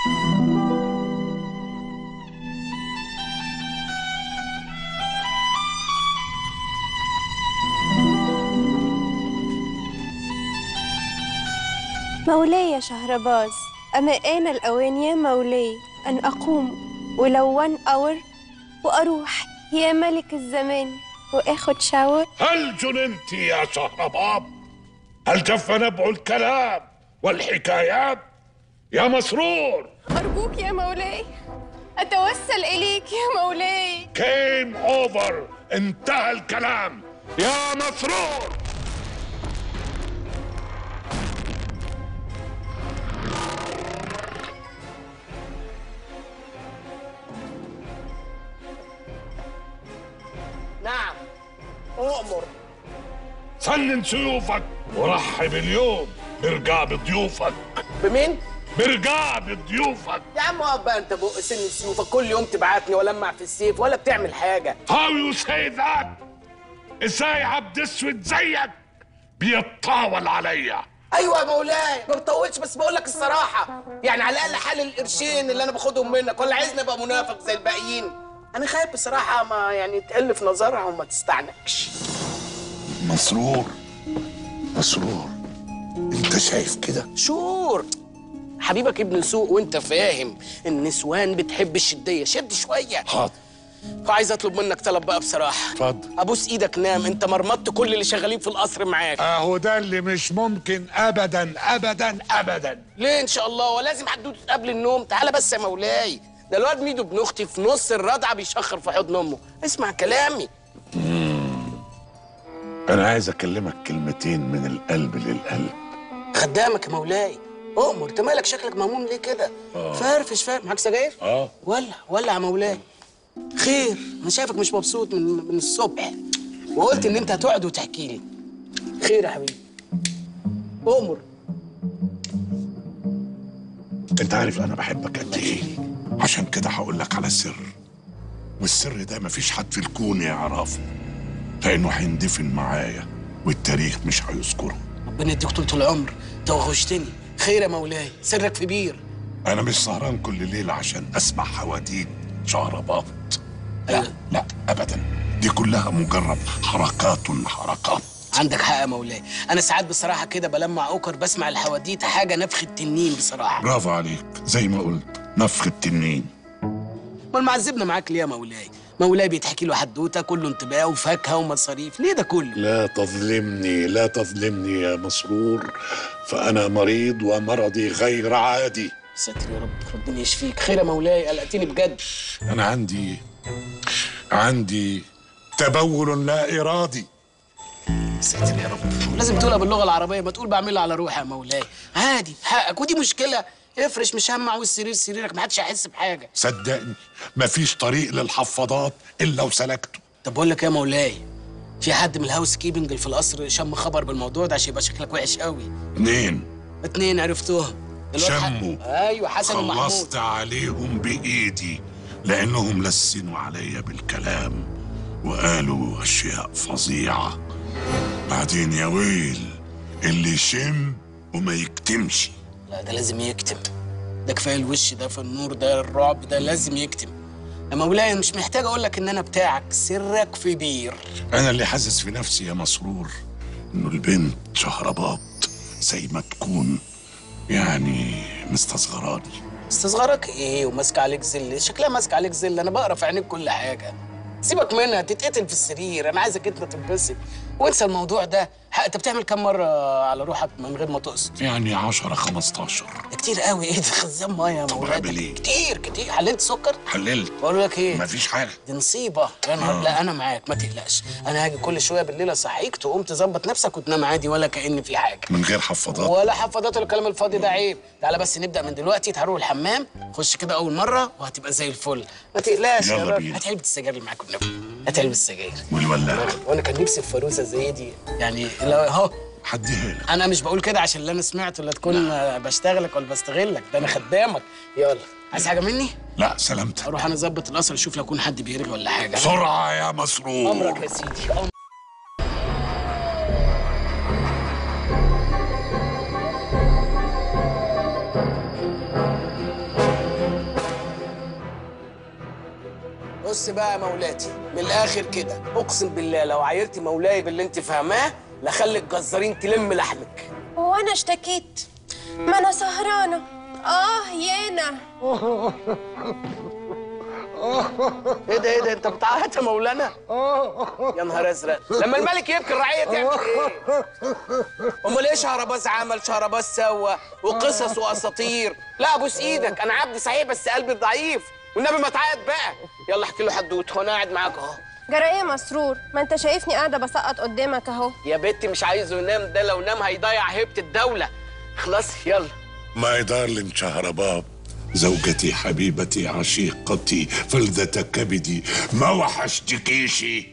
مولاي يا شهرباز أما آن الأوان يا مولاي أن أقوم ولو وان أور وأروح يا ملك الزمان وآخد شاور هل جننت يا شهرباب هل جف نبع الكلام والحكايات يا مسرور أرجوك يا مولاي أتوسل إليك يا مولاي كيم اوفر انتهى الكلام يا مسرور نعم أؤمر سنن سيوفك ورحب اليوم برقاب ضيوفك بمين؟ برقاب ضيوفك يا عم اقعد بقى انت بق سن سيوفك كل يوم تبعتني ولمع في السيف ولا بتعمل حاجه How you say that ازاي عبد اسود زيك بيتطاول عليا ايوه يا مولاي ما بطولش بس بقول لك الصراحه يعني على الاقل حال القرشين اللي انا باخدهم منك ولا عايزني ابقى منافق زي الباقيين انا خايف بصراحه ما يعني تقل في نظرها وما تستعنكش مسرور مسرور انت شايف كده شور حبيبك ابن سوق وانت فاهم النسوان بتحب الشديه شد شويه حاضر وعايز اطلب منك طلب بقى بصراحه اتفضل ابوس ايدك نام انت مرمطت كل اللي شغالين في القصر معاك اهو ده اللي مش ممكن ابدا ابدا ابدا ليه ان شاء الله ولازم حدوته قبل النوم تعالى بس يا مولاي ده الواد ميدو ابن اختي في نص الرضعه بيشخر في حضن امه اسمع كلامي انا عايز اكلمك كلمتين من القلب للقلب خدامك يا مولاي اؤمر انت مالك شكلك مهموم ليه كده فرفش فرف معاك سجاير اه ولع ولع يا مولاي خير انا شايفك مش مبسوط من من الصبح وقلت ان انت هتقعد وتحكي لي خير يا حبيبي اؤمر انت عارف انا بحبك قد ايه عشان كده هقول لك على سر والسر ده مفيش حد في الكون يعرفه لانه هيندفن معايا والتاريخ مش هيذكره ربنا يديك طول العمر توغشتني خير يا مولاي سرك في بير انا مش سهران كل ليله عشان اسمع حواديت شهرباط لا أيوة. لا ابدا دي كلها مجرد حركات حركات عندك حق يا مولاي انا ساعات بصراحه كده بلمع اوكر بسمع الحواديت حاجه نفخه تنين بصراحه برافو عليك زي ما قلت نفخ التنين امال معذبنا معاك ليه يا مولاي مولاي بيتحكي له حدوته كله انتباه وفاكهه ومصاريف ليه ده كله لا تظلمني لا تظلمني يا مسرور فأنا مريض ومرضي غير عادي ساتر يا رب ربنا يشفيك خير يا مولاي قلقتني بجد أنا عندي عندي تبول لا إرادي ساتر يا رب لازم تقولها باللغه العربيه ما تقول بعملها على روحي يا مولاي عادي حقك ودي مشكله افرش مشمع والسرير سريرك ما حدش هيحس بحاجه صدقني مفيش طريق للحفاضات إلا وسلكته طب بقول لك إيه يا مولاي في حد من الهاوس كيبنج اللي في القصر شم خبر بالموضوع ده عشان يبقى شكلك وحش قوي اتنين اتنين عرفتوها الواد ح- شموا. ايوه حسن ومحمود خلصت عليهم بإيدي لأنهم لسنوا عليا بالكلام وقالوا أشياء فظيعة بعدين يا ويل اللي يشم وما يكتمش لا ده لازم يكتم ده كفايه الوش ده في النور ده الرعب ده لازم يكتم يا مولاي أنا مش محتاج اقول لك ان انا بتاعك سرك في بير أنا اللي حاسس في نفسي يا مسرور إنه البنت شهرباط زي ما تكون يعني مستصغراني استصغرك ايه وماسكه عليك زل شكلها ماسكه عليك زل انا بقرا في عينيك كل حاجه سيبك منها تتقتل في السرير انا عايزك انت تنبسط وانسى الموضوع ده ح- انت بتعمل كام مره على روحك من غير ما تقصد يعني عشرة خمستاشر ده كتير قوي ايه ده خزان ميه يا طب مولاي أعمل إيه؟ كتير كتير حللت سكر حللت بقول لك ايه مفيش حاجة دي نصيبه يا نهار لا انا معاك ما تقلقش انا هاجي كل شويه بالليل اصحيك تقوم تظبط نفسك وتنام عادي ولا كأن في حاجه من غير حفاضات ولا حفاضات ولا الكلام الفاضي ده عيب تعالى بس نبدا من دلوقتي تعالوا الحمام خش كده اول مره وهتبقى زي الفل ما تقلقش يا يلا راجل بينا. هات علبه السجاير اللي معاك والنبي هات علبه السجاير والولاعة وانا كان نفسي في فانوسه زي دي يعني لو اهو حديها لك انا مش بقول كده عشان اللي انا سمعته لا تكون بشتغلك ولا بستغلك ده انا خدامك يلا عايز حاجه مني لا سلامتك اروح انا اظبط القصر اشوف لو يكون حد بيرغي ولا حاجه بسرعة يا مسرور امرك يا سيدي أمرك. بص بقى يا مولاتي من الاخر كده اقسم بالله لو عايرتي مولاي باللي انت فاهماه لخلي الجزارين تلم لحمك هو انا اشتكيت ما انا سهرانه اه يانا ايه ده ايه ده انت بتعيط يا مولانا يا نهار ازرق لما الملك يبكي الرعيه تعمل ايه امال ايه شهرباز عمل شهرباز سوى وقصص واساطير لا ابوس ايدك انا عبد صحيح بس قلبي ضعيف والنبي ما تعيط بقى يلا احكي له حدوته وانا قاعد معاك اهو جرى ايه مسرور ما انت شايفني قاعده بسقط قدامك اهو يا بنتي مش عايزه ينام ده لو نام هيضيع هيبه الدوله خلاص يلا ماي دارلينج شهرباب زوجتي حبيبتي عشيقتي فلذة كبدي ما وحشتكيشي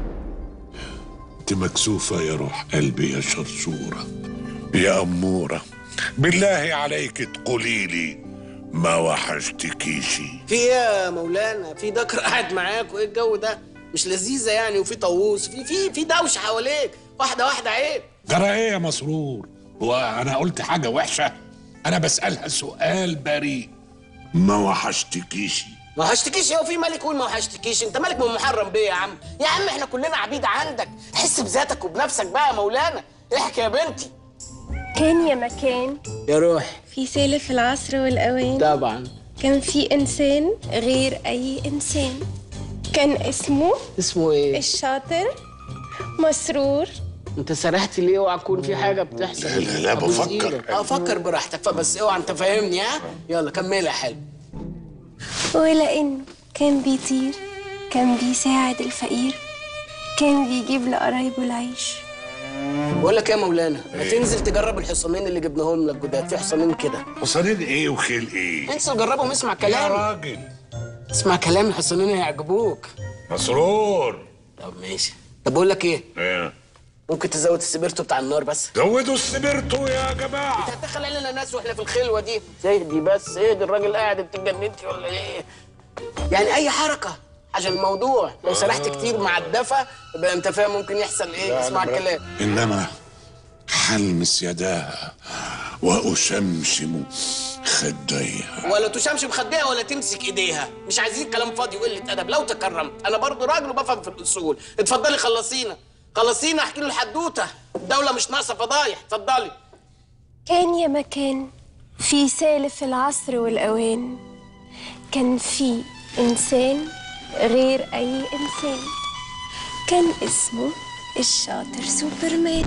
انت مكسوفة يا روح قلبي يا شرشورة يا أمورة بالله عليك تقولي لي ما وحشتكيشي في ايه يا مولانا في دكر قاعد معاك وايه الجو ده مش لذيذه يعني وفي طاووس في في في دوشه حواليك واحده واحده عيب جرى ايه يا مسرور هو انا قلت حاجة وحشة انا بسألها سؤال بريء ما وحشتكيشي ما هشتكيش هو في ملك يقول ما هشتكيش انت ملك من محرم بيه يا عم يا عم احنا كلنا عبيد عندك حس بذاتك وبنفسك بقى يا مولانا احكي يا بنتي كان يا مكان يا روح في سالف العصر والاوان طبعا كان في انسان غير اي انسان كان اسمه اسمه ايه الشاطر مسرور انت سرحت ليه اوعى تكون في حاجه بتحصل لا، لا، لا، أبوس بفكر. إيدك. اه فكر براحتك بس اوعى انت فاهمني ها يلا كمل يا حلو ولانه كان بيطير كان بيساعد الفقير كان بيجيب لقرايبه العيش بقول لك ايه يا مولانا ما تنزل تجرب الحصانين اللي جبناهم لك جداد في حصانين كده حصانين ايه وخيل ايه انزل جربهم اسمع يا كلامي راجل اسمع كلامي الحصانين هيعجبوك مسرور طب ماشي طب بقول لك ايه ايه ممكن تزود السبيرتو بتاع النار بس زودوا السبرتو يا جماعة هتدخل علينا ناس واحنا في الخلوه دي اهدي بس اهدي الراجل قاعد انت اتجننتي ولا ايه يعني اي حركه عشان الموضوع لو سرحت كتير مع الدفا يبقى انت فاهم ممكن يحصل ايه اسمع الكلام إنما حلمس يداها وأشمشم خديها ولا تشمش بخديها ولا تمسك ايديها مش عايزين كلام فاضي وقله ادب لو تكرمت انا برضو راجل وبفهم في الاصول اتفضلي خلصينا خلصينا احكي له الحدوته الدوله مش ناقصه فضايح اتفضلي كان يا مكان في سالف العصر والأوان كان في إنسان غير أي إنسان كان اسمه الشاطر سوبرمان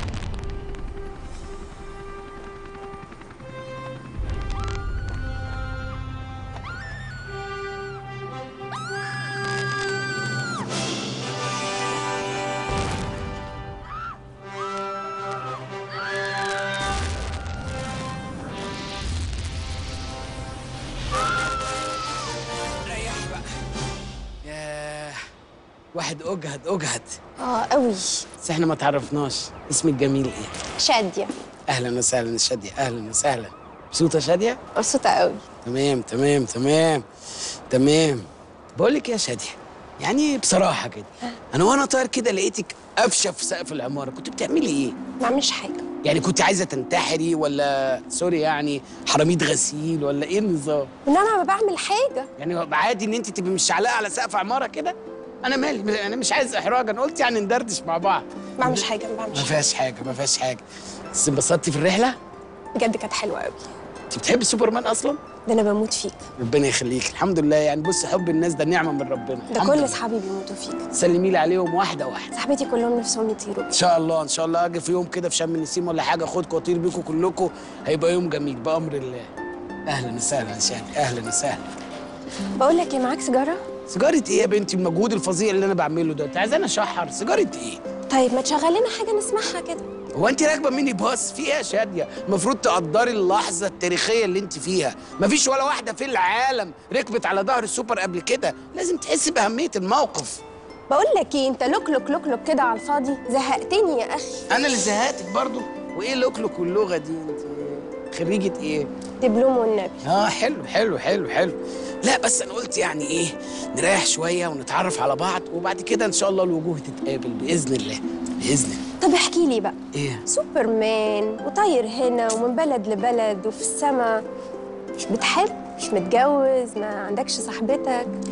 ياه واحد اجهد اجهد آه قوي بس احنا ما تعرفناش اسمك جميل ايه شادية اهلا وسهلا يا شاديه اهلا وسهلا مبسوطه يا شاديه مبسوطة قوي تمام تمام تمام تمام بقول لك إيه يا شاديه يعني بصراحه كده انا وانا طاير كده لقيتك قافشه في سقف العماره كنت بتعملي ايه ما عملش حاجة يعني كنت عايزه تنتحري ولا سوري يعني حراميه غسيل ولا ايه النظام إن أنا ما بعمل حاجة يعني عادي ان انت تبقي مش علقه على سقف عماره كده انا مالي انا مش عايز احراج انا قلت يعني ندردش مع بعض ما بعملش حاجة ما بعملش ما حاجة فيهاش حاجه ما فيهاش حاجه بس انبسطتي في الرحله بجد كانت حلوة قوي انت بتحبي سوبرمان اصلا ده أنا بموت فيك ربنا يخليك الحمد لله يعني بص حب الناس ده نعمه من ربنا ده الحمد كل لله. أصحابي بيموتوا فيك سلمي لي عليهم واحده واحده صاحبتي كلهم نفسهم يطيروا ان شاء الله ان شاء الله اجي في يوم كده في شم النسيم ولا حاجه اخدكم واطير بيكم كلكم هيبقى يوم جميل بامر الله اهلا وسهلا يا شادي اهلا وسهلا بقول لك إيه معاك سيجارة؟ سيجاره ايه يا بنتي المجهود الفظيع اللي انا بعمله ده انت عايزاني اشحر سيجاره ايه طيب ما تشغل لنا حاجة نسمعها كده هو انت راكبه ميني باص في ايه يا شاديه المفروض تقدري اللحظه التاريخيه اللي انت فيها مفيش ولا واحده في العالم ركبت على ظهر السوبر قبل كده لازم تحسي باهميه الموقف بقول لك ايه انت لوك لوك لوك لوك كده على الفاضي زهقتني يا اخي انا اللي زهقتك برضو وايه لوكلوك واللغه دي انت خريجه ايه دبلوم والنبي اه حلو حلو حلو حلو لا بس انا قلت يعني ايه نريح شويه ونتعرف على بعض وبعد كده ان شاء الله الوجوه تتقابل باذن الله باذن الله طب احكي لي بقى ايه سوبرمان وطاير هنا ومن بلد لبلد وفي السما مش بتحب مش متجوز ما عندكش صاحبتك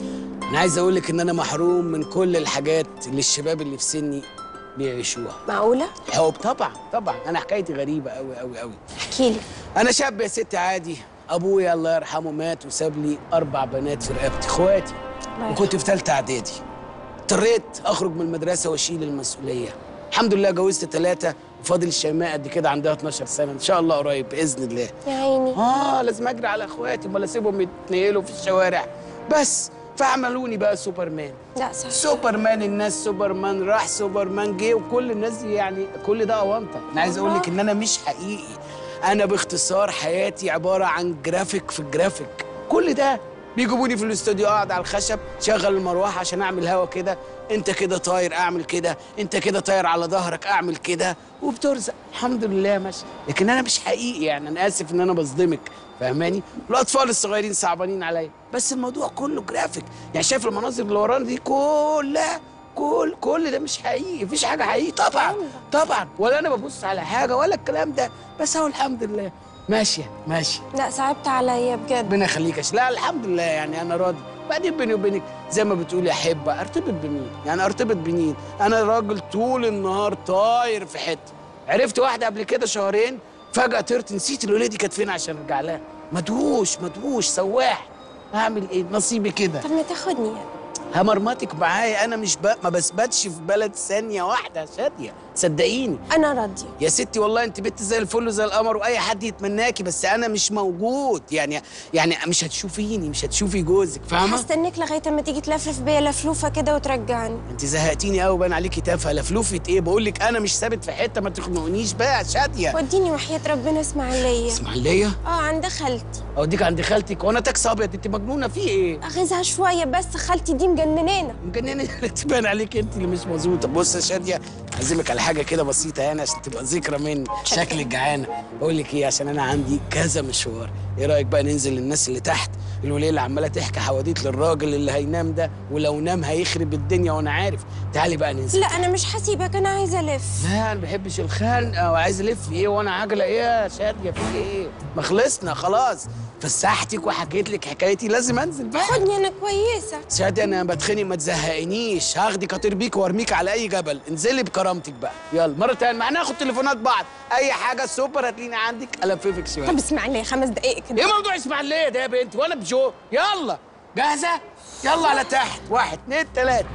انا عايز اقول لك ان انا محروم من كل الحاجات اللي الشباب اللي في سني بيعيشوها معقولة؟ حب طبعا طبعا انا حكايتي غريبه قوي قوي قوي احكيلي انا شاب يا ستي عادي ابويا الله يرحمه مات وساب لي اربع بنات في رقبتي اخواتي الله وكنت في ثالثه اعدادي اضطريت اخرج من المدرسه واشيل المسؤوليه الحمد لله جوزت ثلاثه وفاضل الشيماء قد كده عندها 12 سنه ان شاء الله قريب باذن الله يا عيني اه لازم اجري على اخواتي امال اسيبهم يتنقلوا في الشوارع بس فعملوني بقى سوبرمان لا صح سوبرمان الناس سوبرمان راح سوبرمان جه وكل الناس دي يعني كل ده اونطه انا عايز اقول لك ان انا مش حقيقي انا باختصار حياتي عباره عن جرافيك في الجرافيك كل ده بيجيبوني في الاستوديو اقعد على الخشب شغل المروحه عشان اعمل هوا كده انت كده طاير اعمل كده انت كده طاير على ظهرك اعمل كده وبترزق الحمد لله ماشي لكن انا مش حقيقي يعني انا اسف ان انا بصدمك فاهماني الاطفال الصغيرين صعبانين عليا بس الموضوع كله جرافيك يعني شايف المناظر اللي ورانا دي كلها كل كل ده مش حقيقي مفيش حاجه حقيقي طبعا طبعا ولا انا ببص على حاجه ولا الكلام ده بس اهو الحمد لله ماشيه ماشيه لا صعبت عليا بجد ربنا يخليك يا ش- لا الحمد لله يعني انا راضي بعدين بيني وبينك زي ما بتقولي احب ارتبط بمين يعني ارتبط بمين انا راجل طول النهار طاير في حته عرفت واحده قبل كده شهرين فجاه طرت نسيت الولاد دي كانت فين عشان ارجع لها مدهوش مدهوش سواح هعمل ايه نصيبي كده طب ما تاخدني يعني همرمطك معايا انا مش ب... ما بثبتش في بلد ثانيه واحده يا شاديه صدقيني انا راضية يا ستي والله انت بنت زي الفل وزي القمر واي حد يتمناكي بس انا مش موجود يعني يعني مش هتشوفيني مش هتشوفي جوزك فاهمه هستناك لغاية اما تيجي تلفلف بيا لفلوفة كده وترجعني انت زهقتيني قوي بان عليكي تافهه لفلوفه ايه بقول لك انا مش ثابت في حته ما تخنقنيش بقى يا شاديه وديني وحياة ربنا اسماعيلية اسماعيليه اه عند خالتي اوديك عند خالتك وانا تاكس ابيض انت مجنونه في ايه اغيظها شوية بس خالتي دي مجننانة مجننه تبان عليك انت اللي مش مظبوطه بص يا شاديه اعزمك على حاجه كده بسيطه يعني عشان تبقى ذكرى مني شكلك جعانه بقول لك ايه عشان انا عندي كذا مشوار ايه رايك بقى ننزل للناس اللي تحت الوليه اللي عماله تحكي حواديت للراجل اللي هينام ده ولو نام هيخرب الدنيا وانا عارف تعالي بقى ننزل لا انا مش هسيبك انا عايزة الف لا انا ما بحبش الخنقه وعايز الف ايه وانا عجله ايه يا شاديه في ايه ما خلصنا خلاص فسحتك وحكيت لك حكايتي لازم انزل بقى خدني انا كويسة شادي انا بتخنق ما تزهقنيش هاخدك اطير بيك وارميك على اي جبل انزلي بكرامتك بقى يلا مره تانية ما هناخد تليفونات بعض اي حاجه سوبر هتلاقيني عندك الففك شويه طب اسمعني خمس دقايق كده ايه موضوع اسماعيليه ده يا بنتي وانا بجو يلا جاهزه يلا على تحت واحد اتنين تلاته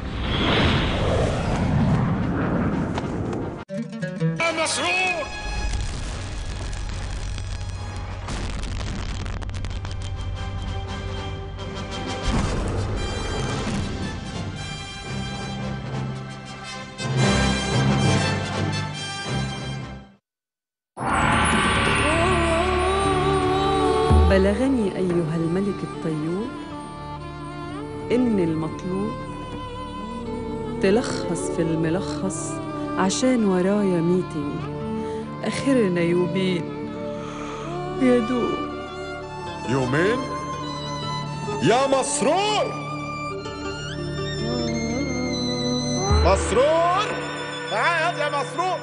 يا مسرور بلغني أيها الملك الطيور إن المطلوب تلخص في الملخص عشان ورايا ميتنج آخرنا يومين يا دوب يومين يا مسرور مسرور تعال يا مسرور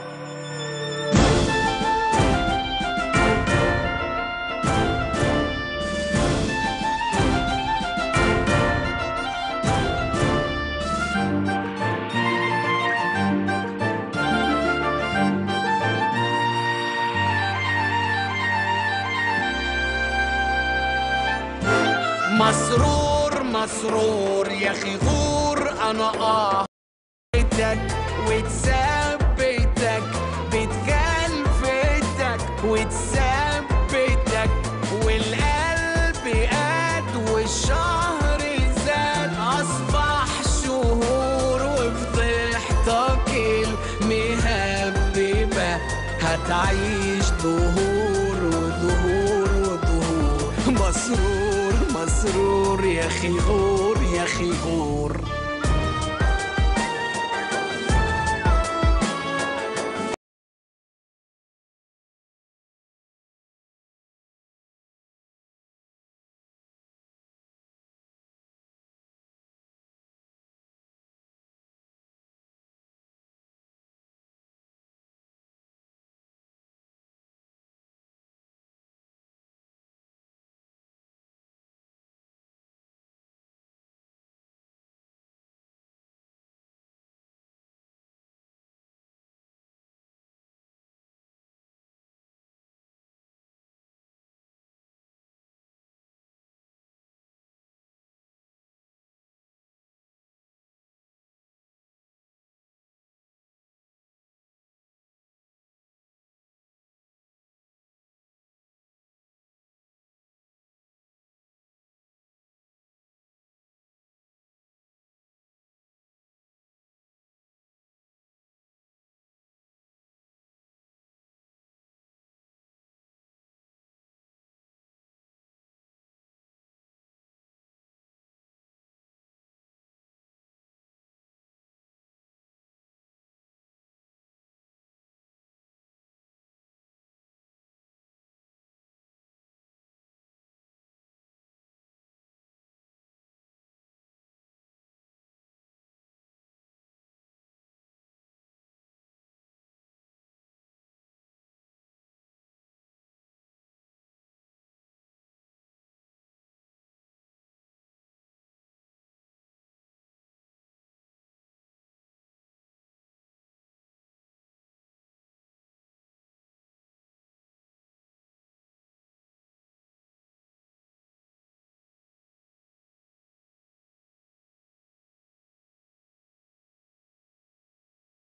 مسرور مسرور يا اخي غور انا اه بيتك وتثبتك بتخلفتك وتثبتك والقلب قد والشهر زاد اصبح شهور وفضحتك المهببه هتعيش دهور ودهور ودهور مسرور مسرور يا اخي غور يا اخي غور